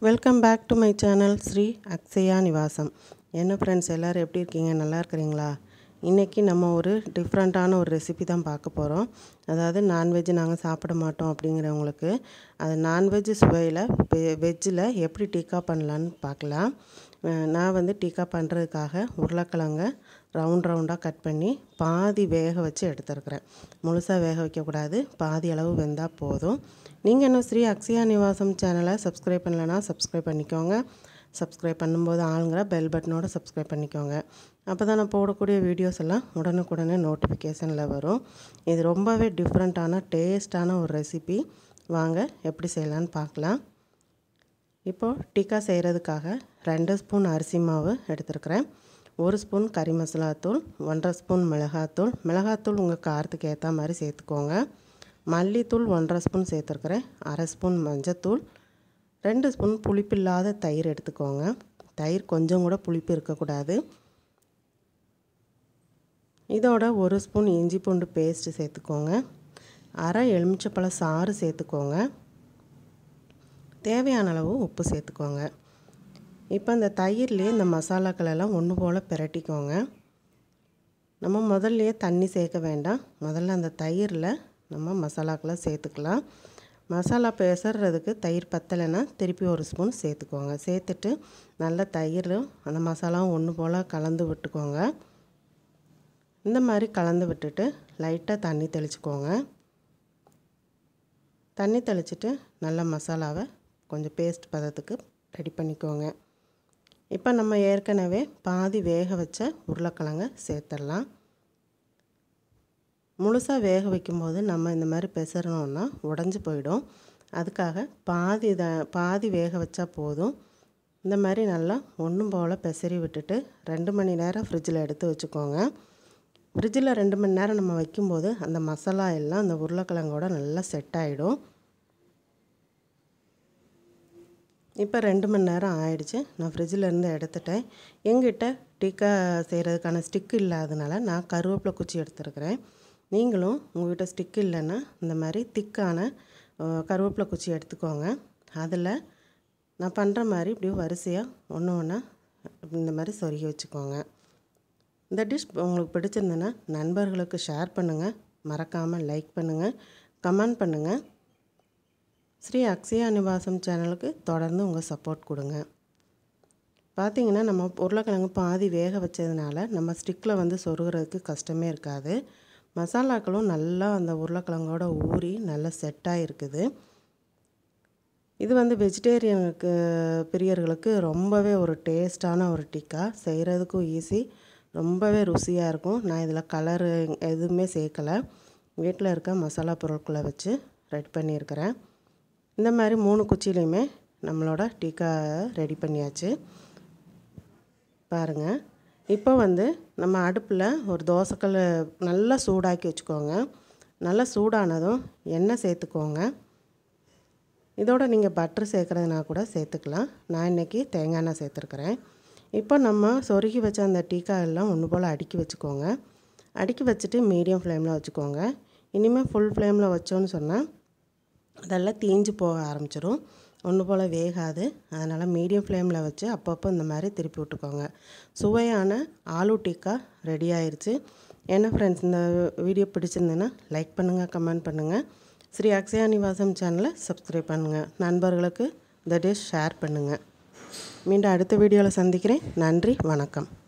welcome back to my channel Sri Akshaya Nivasam என்ன friends எல்லோரும் எப்படி இருக்கீங்க நல்லா இருக்கிறீங்களா இன்றைக்கி நம்ம ஒரு டிஃப்ரெண்ட்டான ஒரு ரெசிபி தான் பார்க்க போகிறோம் அதாவது நான்வெஜ் நாங்கள் சாப்பிட மாட்டோம் அப்படிங்கிறவங்களுக்கு அது நான்வெஜ் சுவையில் வெஜ்ஜில் எப்படி டீக்கா பண்ணலான்னு பார்க்கலாம் அஹ் நான் வந்து டீக்கா பண்ணுறதுக்காக உருளைக்கிழங்க ரவுண்ட் ரவுண்டாக கட் பண்ணி பாதி வேக வச்சு எடுத்துருக்கிறேன் முழுசாக வேக வைக்கக்கூடாது பாதி அளவு வெந்தால் போதும் நீங்கள் இன்னும் ஸ்ரீ அக்ஷயா நிவாசம் சேனலை சப்ஸ்கிரைப் பண்ணலைன்னா சப்ஸ்கிரைப் பண்ணிக்கோங்க சப்ஸ்கிரைப் பண்ணும்போது ஆளுங்கிற பெல் பட்டனோட சப்ஸ்கிரைப் பண்ணிக்கோங்க அப்போ தான் நான் போடக்கூடிய வீடியோஸ் எல்லாம் உடனுக்குடனே நோட்டிஃபிகேஷனில் வரும் இது ரொம்பவே டிஃப்ரெண்ட்டான டேஸ்டான ஒரு ரெசிபி வாங்க எப்படி செய்யலான்னு பார்க்கலாம் இப்போது டிக்கா செய்கிறதுக்காக ரெண்டு ஸ்பூன் அரிசி மாவு எடுத்துருக்கிறேன் ஒரு ஸ்பூன் கறி மசாலா தூள் ஒன்றரை ஸ்பூன் மிளகாத்தூள் மிளகாத்தூள் உங்கள் காரத்துக்கு ஏற்ற மாதிரி சேர்த்துக்கோங்க மல்லித்தூள் ஒன்றரை ஸ்பூன் சேர்த்துருக்குறேன் அரை ஸ்பூன் மஞ்சத்தூள் ரெண்டு ஸ்பூன் புளிப்பில்லாத தயிர் எடுத்துக்கோங்க தயிர் கொஞ்சம் கூட புளிப்பு இருக்கக்கூடாது இதோட ஒரு ஸ்பூன் இஞ்சி பூண்டு பேஸ்ட்டு சேர்த்துக்கோங்க அரை எலுமிச்சப்பழ சாறு சேர்த்துக்கோங்க தேவையான அளவு உப்பு சேர்த்துக்கோங்க இப்போ இந்த தயிர்லேயே இந்த மசாலாக்கள் எல்லாம் ஒன்று போல் பிரட்டிக்கோங்க நம்ம முதல்லையே தண்ணி சேர்க்க வேண்டாம் முதல்ல அந்த தயிரில் நம்ம மசாலாக்களை சேர்த்துக்கலாம் மசாலா பேசுறதுக்கு தயிர் பத்தலைன்னா திருப்பி ஒரு ஸ்பூன் சேர்த்துக்கோங்க சேர்த்துட்டு நல்ல தயிர் அந்த மசாலாவும் ஒன்று போல் கலந்து விட்டுக்கோங்க இந்த மாதிரி கலந்து விட்டுட்டு லைட்டாக தண்ணி தெளிச்சுக்கோங்க தண்ணி தெளிச்சிட்டு நல்ல மசாலாவை கொஞ்சம் பேஸ்ட் பதத்துக்கு ரெடி பண்ணிக்கோங்க இப்போ நம்ம ஏற்கனவே பாதி வேக வச்ச உருளைக்கிழங்க சேர்த்துடலாம் முழுசாக வேக வைக்கும்போது நம்ம இந்த மாதிரி பெசறணுன்னா உடஞ்சி போயிடும் அதுக்காக பாதி த பாதி வேக வச்சா போதும் இந்த மாதிரி நல்லா ஒன்றும் போல் பெசரி விட்டுட்டு ரெண்டு மணி நேரம் ஃப்ரிட்ஜில் எடுத்து வச்சுக்கோங்க ஃப்ரிட்ஜில் ரெண்டு மணி நேரம் நம்ம வைக்கும்போது அந்த மசாலா எல்லாம் அந்த உருளைக்கிழங்கோட நல்லா செட் ஆகிடும் இப்போ ரெண்டு மணி நேரம் ஆயிடுச்சு நான் ஃப்ரிட்ஜில் இருந்து எடுத்துட்டேன் எங்கிட்ட டீக்கா செய்கிறதுக்கான ஸ்டிக் இல்லாதனால நான் கருவேப்பிலை குச்சி எடுத்துருக்கிறேன் நீங்களும் உங்கள்கிட்ட ஸ்டிக் இல்லைன்னா இந்த மாதிரி திக்கான கருவேப்பிலை குச்சி எடுத்துக்கோங்க அதில் நான் பண்ணுற மாதிரி இப்படியே வரிசையாக ஒன்று ஒன்றா இந்த மாதிரி சொருகி வச்சுக்கோங்க இந்த டிஷ் உங்களுக்கு பிடிச்சிருந்ததுன்னா நண்பர்களுக்கு ஷேர் பண்ணுங்கள் மறக்காமல் லைக் பண்ணுங்கள் கமெண்ட் பண்ணுங்கள் ஸ்ரீ அக்ஷயா நிவாசம் சேனலுக்கு தொடர்ந்து உங்கள் சப்போர்ட் கொடுங்க பார்த்திங்கன்னா நம்ம உருளைக்கிழங்கு பாதி வேக வச்சதுனால நம்ம ஸ்டிக்கில் வந்து சொருகிறதுக்கு கஷ்டமே இருக்காது மசாலாக்களும் நல்லா அந்த உருளைக்கிழங்கோட ஊறி நல்லா செட்டாக இருக்குது இது வந்து வெஜிடேரியனுக்கு பிரியர்களுக்கு ரொம்பவே ஒரு டேஸ்டான ஒரு டிக்கா செய்கிறதுக்கும் ஈஸி ரொம்பவே ருசியாக இருக்கும் நான் இதில் கலரு எதுவுமே சேர்க்கலை வீட்டில் இருக்க மசாலா பொருட்களை வச்சு ரெடி பண்ணியிருக்கிறேன் இந்த மாதிரி மூணு குச்சிலையுமே நம்மளோட டீக்கா ரெடி பண்ணியாச்சு பாருங்கள் இப்போ வந்து நம்ம அடுப்பில் ஒரு தோசைக்கல் நல்லா சூடாக்கி வச்சுக்கோங்க நல்லா சூடானதும் எண்ணெய் சேர்த்துக்கோங்க இதோட நீங்கள் பட்ரு சேர்க்குறதுனா கூட சேர்த்துக்கலாம் நான் இன்றைக்கி தேங்காய் எண்ணெய் சேர்த்துருக்குறேன் இப்போ நம்ம சொருகி வச்ச அந்த டீக்கா எல்லாம் ஒன்று போல் அடுக்கி வச்சுக்கோங்க அடுக்கி வச்சுட்டு மீடியம் ஃப்ளேமில் வச்சுக்கோங்க இனிமேல் ஃபுல் ஃப்ளேமில் வச்சோன்னு சொன்னால் அதெல்லாம் தீஞ்சு போக ஆரம்பிச்சிடும் ஒன்று போல் வேகாது அதனால் மீடியம் ஃப்ளேமில் வச்சு அப்பப்போ இந்த மாதிரி திருப்பி விட்டுக்கோங்க சுவையான ஆலு டிக்கா ரெடி ஆயிடுச்சு என்ன ஃப்ரெண்ட்ஸ் இந்த வீடியோ பிடிச்சிருந்தேன்னா லைக் பண்ணுங்கள் கமெண்ட் பண்ணுங்கள் ஸ்ரீ அக்ஷயா நிவாசம் சேனலை சப்ஸ்கிரைப் பண்ணுங்கள் நண்பர்களுக்கு இந்த டிஷ் ஷேர் பண்ணுங்கள் மீண்டும் அடுத்த வீடியோவில் சந்திக்கிறேன் நன்றி வணக்கம்